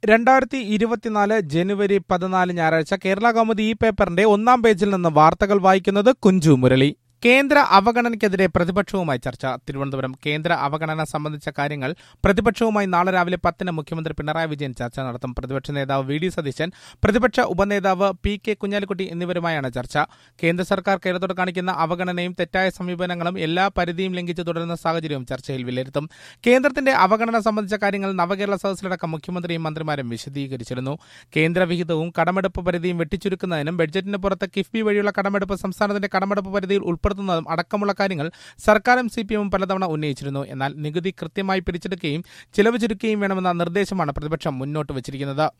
രണ്ടായിരത്തി ഇരുപത്തിനാല് ജനുവരി പതിനാല് ഞായറാഴ്ച കേരള കൗമുദി ഈ പേപ്പറിന്റെ ഒന്നാം പേജിൽ നിന്ന് വാർത്തകൾ വായിക്കുന്നത് കുഞ്ചു മുരളി കേന്ദ്ര അവഗണനയ്ക്കെതിരെ പ്രതിപക്ഷവുമായി ചർച്ച തിരുവനന്തപുരം കേന്ദ്ര അവഗണന സംബന്ധിച്ച കാര്യങ്ങൾ പ്രതിപക്ഷവുമായി നാളെ രാവിലെ പത്തിന് മുഖ്യമന്ത്രി പിണറായി വിജയൻ ചർച്ച നടത്തും പ്രതിപക്ഷ നേതാവ് വി ഡി സതീശൻ പ്രതിപക്ഷ ഉപനേതാവ് പി കെ കുഞ്ഞാലിക്കുട്ടി എന്നിവരുമായാണ് ചർച്ച കേന്ദ്ര സർക്കാർ കേരളത്തോട് കാണിക്കുന്ന അവഗണനയും തെറ്റായ സമീപനങ്ങളും എല്ലാ പരിധിയും ലംഘിച്ച് തുടരുന്ന സാഹചര്യവും ചർച്ചയിൽ വിലയിരുത്തും കേന്ദ്രത്തിന്റെ അവഗണന സംബന്ധിച്ച കാര്യങ്ങൾ നവകേരള സദസ്സിലടക്കം മുഖ്യമന്ത്രിയും മന്ത്രിമാരും വിശദീകരിച്ചിരുന്നു കേന്ദ്രവിഹിതവും കടമെടുപ്പ് പരിധിയും വെട്ടിച്ചുരുക്കുന്നതിനും ബഡ്ജറ്റിന് പുറത്ത് കിഫ്ബി വഴിയുള്ള കടമെടുപ്പ് സംസ്ഥാനത്തിന്റെ കടമെടുപ്പ് പരിധിയിൽ ഉൾപ്പെടുത്തുന്നതും അടക്കമുള്ള കാര്യങ്ങൾ സർക്കാരും സി പി എമ്മും പലതവണ ഉന്നയിച്ചിരുന്നു എന്നാൽ നികുതി കൃത്യമായി പിരിച്ചെടുക്കുകയും ചിലവ് ചുരുക്കുകയും വേണമെന്ന നിർദ്ദേശമാണ് പ്രതിപക്ഷം മുന്നോട്ട് വച്ചിരിക്കുന്നത്